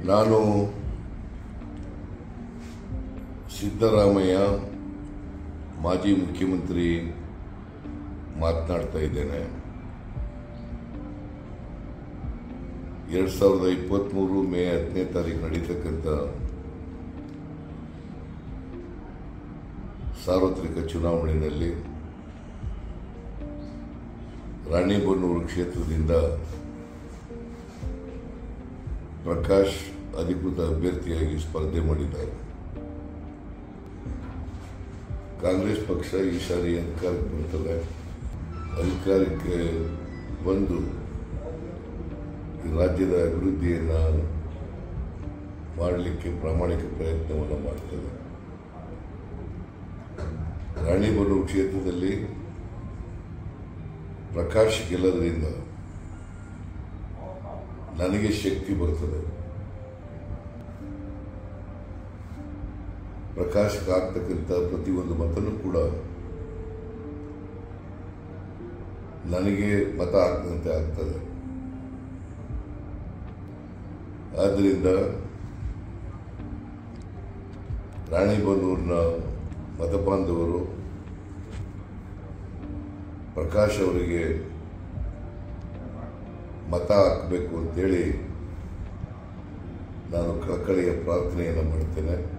ನಾನು ಸಿದ್ದರಾಮಯ್ಯ ಮಾಜಿ ಮುಖ್ಯಮಂತ್ರಿ ಮಾತನಾಡ್ತಾ ಇದ್ದೇನೆ ಎರಡು ಸಾವಿರದ ಇಪ್ಪತ್ತ್ಮೂರು ಮೇ ಹತ್ತನೇ ತಾರೀಕು ನಡೀತಕ್ಕಂಥ ಸಾರ್ವತ್ರಿಕ ಚುನಾವಣೆಯಲ್ಲಿ ರಾಣಿಬೆನ್ನೂರು ಕ್ಷೇತ್ರದಿಂದ ಪ್ರಕಾಶ್ ಅಧಿಕೃತ ಅಭ್ಯರ್ಥಿಯಾಗಿ ಸ್ಪರ್ಧೆ ಮಾಡಿದ್ದಾರೆ ಕಾಂಗ್ರೆಸ್ ಪಕ್ಷ ಈ ಸಾರಿ ಅಧಿಕಾರಕ್ಕೆ ಬರ್ತದೆ ಅಧಿಕಾರಕ್ಕೆ ಬಂದು ಈ ರಾಜ್ಯದ ಅಭಿವೃದ್ಧಿಯನ್ನು ಮಾಡಲಿಕ್ಕೆ ಪ್ರಾಮಾಣಿಕ ಪ್ರಯತ್ನವನ್ನು ಮಾಡ್ತದೆ ರಾಣಿಬೆನ್ನೂರು ಕ್ಷೇತ್ರದಲ್ಲಿ ಪ್ರಕಾಶ್ ಗೆಲ್ಲೋದ್ರಿಂದ ನನಗೆ ಶಕ್ತಿ ಬರ್ತದೆ ಪ್ರಕಾಶ್ಗೆ ಆಗ್ತಕ್ಕಂಥ ಪ್ರತಿಯೊಂದು ಮತನೂ ಕೂಡ ನನಗೆ ಮತ ಹಾಕದಂತೆ ಆಗ್ತದೆ ಆದ್ದರಿಂದ ರಾಣಿಬೆನ್ನೂರಿನ ಮತಬಾಂಧವರು ಪ್ರಕಾಶ್ ಅವರಿಗೆ ಮತ ಹಾಕಬೇಕು ಅಂತೇಳಿ ನಾನು ಕಳಕಳಿಯ ಪ್ರಾರ್ಥನೆಯನ್ನು ಮಾಡ್ತೇನೆ